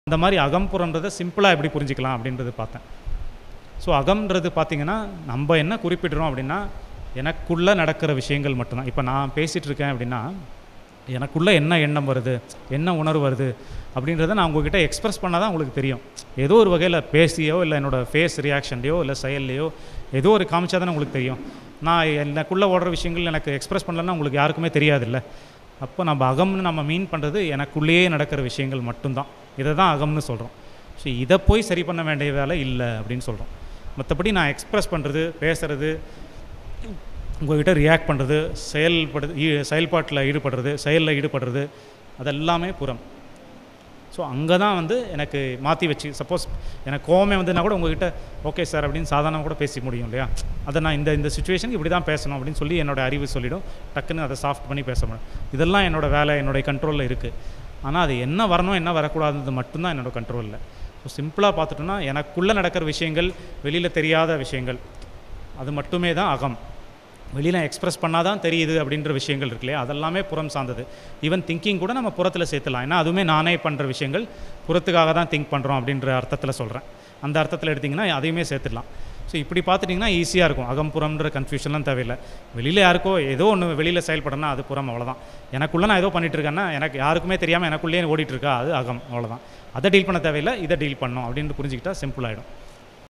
அந்த மாதிரி அகம்புறன்றதை சிம்பிளாக எப்படி புரிஞ்சிக்கலாம் அப்படின்றது பார்த்தேன் ஸோ அகம்ன்றது பார்த்தீங்கன்னா நம்ம என்ன குறிப்பிடுறோம் அப்படின்னா எனக்குள்ளே நடக்கிற விஷயங்கள் மட்டும்தான் இப்போ நான் பேசிகிட்டு இருக்கேன் அப்படின்னா எனக்குள்ளே என்ன எண்ணம் வருது என்ன உணர்வு வருது அப்படின்றத நான் உங்ககிட்ட எக்ஸ்பிரஸ் பண்ணால் தான் உங்களுக்கு தெரியும் ஏதோ ஒரு வகையில் பேசியோ இல்லை என்னோடய ஃபேஸ் ரியாக்ஷன்லையோ இல்லை செயல்லையோ ஏதோ ஒரு காமிச்சா தானே உங்களுக்கு தெரியும் நான் எனக்குள்ளே ஓடுற விஷயங்கள் எனக்கு எக்ஸ்பிரஸ் பண்ணலன்னா உங்களுக்கு யாருக்குமே தெரியாதுல்ல அப்போ நம்ம அகம்னு நம்ம மீன் பண்ணுறது எனக்குள்ளேயே நடக்கிற விஷயங்கள் மட்டும்தான் இதை தான் அகம்னு சொல்கிறோம் ஸோ இதை போய் சரி பண்ண வேண்டிய வேலை இல்லை அப்படின்னு சொல்கிறோம் மற்றபடி நான் எக்ஸ்பிரஸ் பண்ணுறது பேசுகிறது உங்கள்கிட்ட ரியாக்ட் பண்ணுறது செயல்படு ஈ- செயல்பாட்டில் ஈடுபடுறது செயலில் ஈடுபடுறது அதெல்லாமே புறம் ஸோ அங்கே தான் வந்து எனக்கு மாற்றி வச்சு சப்போஸ் எனக்கு கோவமே வந்துன்னா கூட உங்ககிட்ட ஓகே சார் அப்படின்னு சாதாரணமாக கூட பேசி முடியும் இல்லையா அதை நான் இந்த இந்த சுச்சுவேஷனுக்கு இப்படி தான் பேசணும் அப்படின்னு சொல்லி என்னோட அறிவு சொல்லிடும் டக்குன்னு அதை சாஃப்ட் பண்ணி பேச முடியும் இதெல்லாம் என்னோட வேலை என்னுடைய கண்ட்ரோலில் இருக்குது ஆனால் அது என்ன வரணும் என்ன வரக்கூடாதுன்றது மட்டும்தான் என்னோட கண்ட்ரோலில் ஸோ சிம்பிளாக பார்த்துட்டோன்னா எனக்குள்ளே நடக்கிற விஷயங்கள் வெளியில் தெரியாத விஷயங்கள் அது மட்டுமே தான் அகம் வெளியில் எக்ஸ்பிரஸ் பண்ணால் தான் தெரியுது அப்படின்ற விஷயங்கள் இருக்கு இல்லையா அதெல்லாமே புறம் சார்ந்தது ஈவன் திங்கிங் கூட நம்ம புறத்தில் சேர்த்துலாம் ஏன்னா அதுவுமே நானே பண்ணுற விஷயங்கள் புறத்துக்காக தான் திங்க் பண்ணுறோம் அப்படின்ற அர்த்தத்தில் சொல்கிறேன் அந்த அர்த்தத்தில் எடுத்திங்கன்னா அதையுமே சேர்த்துடலாம் ஸோ இப்படி பார்த்துட்டிங்கன்னா ஈஸியாக இருக்கும் அகம்புறம்ன்ற கன்ஃபியூஷன்லாம் தேவையில்லை வெளியில் யாருக்கோ ஏதோ ஒன்று வெளியில் செயல்படனா அது புறம் அவ்வளோதான் எனக்குள்ளே நான் ஏதோ பண்ணிட்டு இருக்கேன்னா எனக்கு யாருக்குமே தெரியாமல் எனக்குள்ளேயே ஓடிட்டு இருக்கா அது அகம் அவ்வளோதான் அதை டீல் பண்ண தேவையில்லை இதை டீல் பண்ணணும் அப்படின்னு புரிஞ்சுக்கிட்டா சிம்பிள் ஆகிடும்